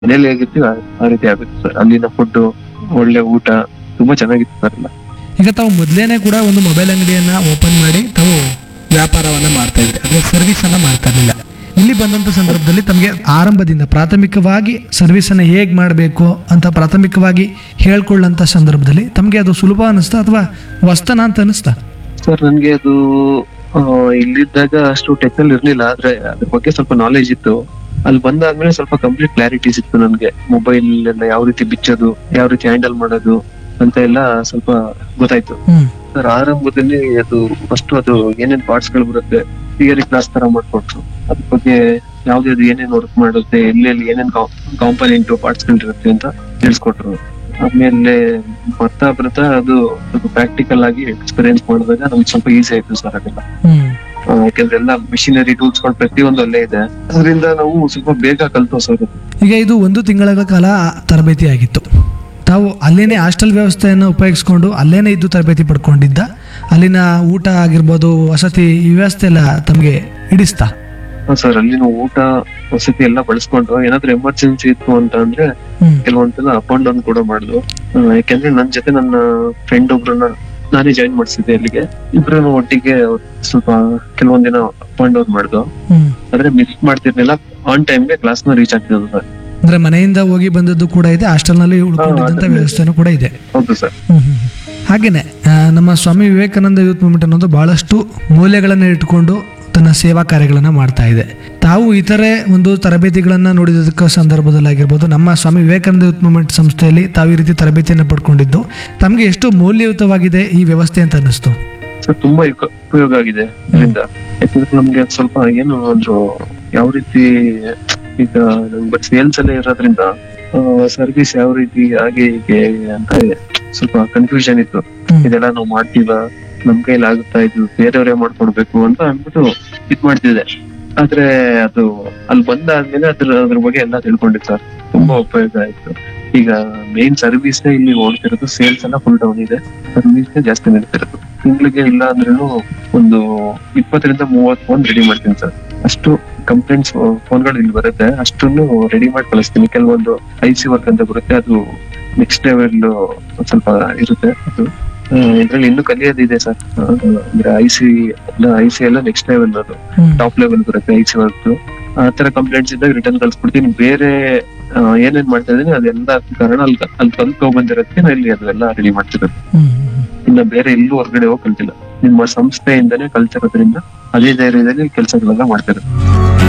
ಮನೇಲಿ ಹೇಗಿರ್ತೀವಿ ಆ- ಆ ರೀತಿ ಆಗುತ್ತೆ ಸರ್ ಅಲ್ಲಿನ ಫುಡ್ ಒಳ್ಳೆ ಊಟ ತುಂಬಾ ಚೆನ್ನಾಗಿತ್ತು ಸರ್ ಎಲ್ಲ ಈಗ ತಾವು ಮೊದಲೇನೆ ಕೂಡ ಒಂದು ಮೊಬೈಲ್ ಅಂಗಡಿಯನ್ನ ಓಪನ್ ಮಾಡಿ ತಾವು ವ್ಯಾಪಾರವನ್ನ ಮಾಡ್ತಾ ಇದ್ರಿ ಅಂದ್ರೆ ಸರ್ವಿಸ್ ಅನ್ನ ಮಾಡ್ತಾ ಇರಲಿಲ್ಲ ಇಲ್ಲಿ ಬಂದಂತ ಸಂದರ್ಭದಲ್ಲಿ ತಮಗೆ ಆರಂಭದಿಂದ ಪ್ರಾಥಮಿಕವಾಗಿ ಸರ್ವಿಸ್ ಅನ್ನ ಹೇಗ್ ಮಾಡಬೇಕು ಅಂತ ಪ್ರಾಥಮಿಕವಾಗಿ ಹೇಳ್ಕೊಳ್ಳಂತ ಸಂದರ್ಭದಲ್ಲಿ ತಮಗೆ ಅದು ಸುಲಭ ಅನಿಸ್ತಾ ಅಥವಾ ವಸ್ತನ ಅಂತ ಅನಿಸ್ತಾ ಸರ್ ನನ್ಗೆ ಅದು ಆ, ಇಲ್ಲಿದ್ದಾಗ ಅಷ್ಟು ಟೆಕ್ನಲ್ ಇರ್ಲಿಲ್ಲ ಆದ್ರೆ ಅದ್ರ ಬಗ್ಗೆ ಸ್ವಲ್ಪ ನಾಲೆಜ್ ಇತ್ತು ಅಲ್ಲಿ ಬಂದಾದ್ಮೇಲೆ ಸ್ವಲ್ಪ ಕಂಪ್ಲೀಟ್ ಕ್ಲಾರಿಟಿ ಸಿಕ್ತು ನನ್ಗೆ ಮೊಬೈಲ್ ಎಲ್ಲ ಯಾವ ರೀತಿ ಬಿಚ್ಚೋದು ಯಾವ ರೀತಿ ಹ್ಯಾಂಡಲ್ ಮಾಡೋದು ಅಂತ ಎಲ್ಲ ಸ್ವಲ್ಪ ಗೊತ್ತಾಯ್ತು ಹ್ಮ್ ಸರ್ ಆರಂಭದಲ್ಲಿ ಅದು ಫಸ್ಟ್ ಅದು ಏನೇನ್ ಪಾರ್ಟ್ಸ್ ಗಳು ಬರುತ್ತೆ ಥಿಯರಿ ಕ್ಲಾಸ್ ತರ ಮಾಡ್ಕೊಟ್ರು ಅದ್ರ ಬಗ್ಗೆ ಯಾವ್ದು ಏನೇನ್ ವರ್ಕ್ ಮಾಡುತ್ತೆ ಎಲ್ಲೆಲ್ಲಿ ಏನೇನ್ ಕಾಂಪನೆಂಟ್ ಪಾರ್ಟ್ಸ್ ಗಳು ಇರುತ್ತೆ ಅಂತ ತಿಳಿಸ್ಕೊಟ್ರು ಆಮೇಲೆ ಬರ್ತಾ ಬರ್ತಾ ಅದು ಸ್ವಲ್ಪ ಪ್ರಾಕ್ಟಿಕಲ್ ಆಗಿ ಎಕ್ಸ್ಪೀರಿಯನ್ಸ್ ಮಾಡಿದಾಗ ನಮ್ಗೆ ಸ್ವಲ್ಪ ಈಸಿ ಆಯ್ತು ಸರ್ ಅದೆಲ್ಲ ಹ್ಮ್ ಆ, ಯಾಕಂದ್ರೆ ಎಲ್ಲ ಮಿಷಿನರಿ ಟೂಲ್ಸ್ ಗಳು ಪ್ರತಿಯೊಂದು ಅಲ್ಲೇ ಇದೆ ಅದರಿಂದ ನಾವು ಸ್ವಲ್ಪ ಬೇಗ ಕಲ್ತು ಸರ್ ಈಗ ಇದು ಒಂದು ತಿಂಗಳ ಕಾಲ ತರಬೇತಿ ಆಗಿತ್ತು ತಾವು ಅಲ್ಲೇನೆ ಹಾಸ್ಟೆಲ್ ವ್ಯವಸ್ಥೆಯನ್ನು ಉಪಯೋಗಿಸ್ಕೊಂಡು ಅಲ್ಲೇನೆ ಇದ್ದು ತರಬೇತಿ ಪಡ್ಕೊಂಡಿದ್ದ ಅಲ್ಲಿನ ಊಟ ಆಗಿರ್ಬೋದು ವಸತಿ ಈ ವ್ಯವಸ್ಥೆ ಎಲ್ಲ ತಮಗೆ ಹಿಡಿಸ್ತಾ ಸರ್ ಅಲ್ಲಿನ ಊಟ ವಸತಿ ಎಲ್ಲ ಬಳಸ್ಕೊಂಡು ಏನಾದ್ರೂ ಎಮರ್ಜೆನ್ಸಿ ಇತ್ತು ಅಂತ ಅಂದ್ರೆ ಹ್ಮ್ ಕೆಲವೊಂದ್ಸಲ ಅಪ್ ಅಂಡ್ ಡೌನ್ ಕೂಡ ಮಾಡುದು ಆ, ಯಾಕೆಂದ್ರೆ ನನ್ ಜೊತೆ ನನ್ನ ಫ್ರೆಂಡ್ ಒಬ್ರನ್ನ ನಾನೇ ಜಾಯಿನ್ ಮಾಡಿಸಿದ್ದೆ ಅಲ್ಲಿಗೆ ಇಬ್ರು ಒಟ್ಟಿಗೆ ಅವ್ರು ಸ್ವಲ್ಪ ಕೆಲವೊಂದ್ ದಿನ ಅಪ್ ಅಂಡ್ ಡೌನ್ ಮಾಡುದು ಹ್ಮ್ ಆದ್ರೆ ಮಿಸ್ ಮಾಡ್ತಿರ್ಲಿಲ್ಲ ಆನ್ ಟೈಮ್ಗೆ ಕ್ಲಾಸ್ ನ ರೀಚ್ ಆಗ್ತಿದ್ರು ಸರ್ ಅಂದ್ರೆ ಮನೆಯಿಂದ ಹೋಗಿ ಬಂದದ್ದು ಕೂಡ ಇದೆ ಹಾಸ್ಟೆಲ್ನಲ್ಲಿ ಉಳ್ಕೊಂಡಿದ್ದಂಥ ಅದೇ. ವ್ಯವಸ್ಥೆನೂ ಕೂಡ ಇದೆ ಹೌದು ಸರ್ ಹ್ಮ್ ಹ್ಮ್. ಹಾಗೇನೆ ಆ, ನಮ್ಮ ಸ್ವಾಮಿ ವಿವೇಕಾನಂದ ಯೂತ್ ಮೂವ್ಮೆಂಟ್ ಅನ್ನೋದು ಬಹಳಷ್ಟು ಮೌಲ್ಯಗಳನ್ನು ಇಟ್ಕೊಂಡು ತನ್ನ ಸೇವಾ ಕಾರ್ಯಗಳನ್ನು ಮಾಡ್ತಾ ಇದೆ ತಾವು ಇತರೆ ಒಂದು ತರಬೇತಿಗಳನ್ನು ನೋಡಿದ್ದಕ್ಕ ಸಂದರ್ಭದಲ್ಲಿ ಆಗಿರ್ಬೋದು ನಮ್ಮ ಸ್ವಾಮಿ ವಿವೇಕಾನಂದ ಯೂತ್ ಮೂವ್ಮೆಂಟ್ ಸಂಸ್ಥೆಯಲ್ಲಿ ತಾವು ಈ ರೀತಿ ತರಬೇತಿಯನ್ನು ಪಡ್ಕೊಂಡಿದ್ದು ತಮಗೆ ಎಷ್ಟು ಮೌಲ್ಯಯುತವಾಗಿದೆ ಈ ವ್ಯವಸ್ಥೆ ಅಂತ ಅನ್ನಿಸ್ತು ಸರ್ ತುಂಬಾ ಉಪ- ಉಪಯೋಗ ಆಗಿದೆ ಇದರಿಂದ ಯಾಕಂದ್ರೆ ನಮ್ಗೆ ಅದ್ ಸ್ವಲ್ಪ ಏನು ಅಂದ್ರು ಯಾವ ರೀತಿ ಈಗ ಬಟ್ ಸೇಲ್ಸ್ ಅಲ್ಲೇ ಇರೋದ್ರಿಂದ ಸರ್ವಿಸ್ ಯಾವ ರೀತಿ ಹಾಗೆ ಹೀಗೆ ಅಂತ ಸ್ವಲ್ಪ ಕನ್ಫ್ಯೂಷನ್ ಇತ್ತು ಹ್ಮ್. ಇದೆಲ್ಲ ನಾವು ಮಾಡ್ತೀವ ನಮ್ ಕೈಲಿ ಆಗುತ್ತಾ ಇದು ಬೇರೆಯವರೇ ಮಾಡ್ಕೊಡ್ಬೇಕು ಅಂತ ಅಂದ್ಬಿಟ್ಟು ಇದ್ ಮಾಡ್ತಿದ್ದೆ ಆದ್ರೆ ಅದು ಅಲ್ಲಿ ಬಂದಾದ್ಮೇಲೆ ಅದ್ರ ಅದ್ರ ಬಗ್ಗೆ ಎಲ್ಲ ತಿಳ್ಕೊಂಡಿತ್ತು ಸರ್ ತುಂಬಾ ಉಪಯೋಗ ಆಯ್ತು ಈಗ ಮೇನ್ ಸರ್ವಿಸ್ ಇಲ್ಲಿ ಓಡ್ತಿರೋದು ಸೇಲ್ಸ್ ಎಲ್ಲ ಫುಲ್ ಡೌನ್ ಇದೆ ಸರ್ವಿಸ್ ಜಾಸ್ತಿ ನಡೀತಿರೋದು ತಿಂಗಳಿಗೆ ಇಲ್ಲ ಅಂದ್ರೂ ಒಂದು ಇಪ್ಪತ್ತರಿಂದ ಮೂವತ್ ಫೋನ್ ರೆಡಿ ಮಾಡ್ತೀನಿ ಸರ್ ಅಷ್ಟು ಕಂಪ್ಲೇಂಟ್ಸ್ ಫೋನ್ಗಳು ಇಲ್ಲಿ ಬರುತ್ತೆ ಅಷ್ಟನ್ನು ರೆಡಿ ಮಾಡಿ ಕಳಿಸ್ತೀನಿ ಕೆಲವೊಂದು ಐ ಸಿ ವರ್ಕ್ ಅಂತ ಬರುತ್ತೆ ಅದು ನೆಕ್ಸ್ಟ್ ಲೆವೆಲ್ ಸ್ವಲ್ಪ ಇರುತ್ತೆ ಅದು ಇದ್ರಲ್ಲಿ ಇನ್ನೂ ಕಲಿಯೋದಿದೆ ಸರ್ ಅಂದ್ರೆ ಐ ಸಿ ಐ ಸಿ ಎಲ್ಲ ನೆಕ್ಸ್ಟ್ ಲೆವೆಲ್ ಅದು ಹ್ಮ್. ಟಾಪ್ ಲೆವೆಲ್ ಬರುತ್ತೆ ಐ ಸಿ ವರ್ಕ್ ಆ ತರ ಕಂಪ್ಲೇಂಟ್ಸ್ ಇದ್ದಾಗ ರಿಟರ್ನ್ ಕಳ್ಸ್ಬಿಡ್ತೀನಿ ಬೇರೆ ಆ, ಏನೇನ್ ಮಾಡ್ತಾ ಇದೀನಿ ಅದೆಲ್ಲ ಕಾರಣ ಅಲ್ಲಿ ಅಲ್ಲಿ ಕಲ್ತ್ಕೊಂಡ್ ಬಂದಿರೋದಕ್ಕೆ ನಾನು ಇಲ್ಲಿ ಅದೆಲ್ಲ ರೆಡಿ ಮಾಡ್ತಿರೋದು ಹ್ಮ್, ಹ್ಮ್. ಇನ್ನ ಬೇರೆ ಎಲ್ಲೂ ಹೊರಗಡೆ ಹೋಗಿ ಕಲ್ತಿಲ್ಲ ನಿಮ್ಮ ಸಂಸ್ಥೆಯಿಂದನೇ ಕಲ್ತಿರೋದ್ರಿಂದ ಅದೇ ಧೈರ್ಯದಲ್ಲಿ ಕೆಲಸಗಳೆಲ್ಲ ಮಾಡ್ತಿರೋದು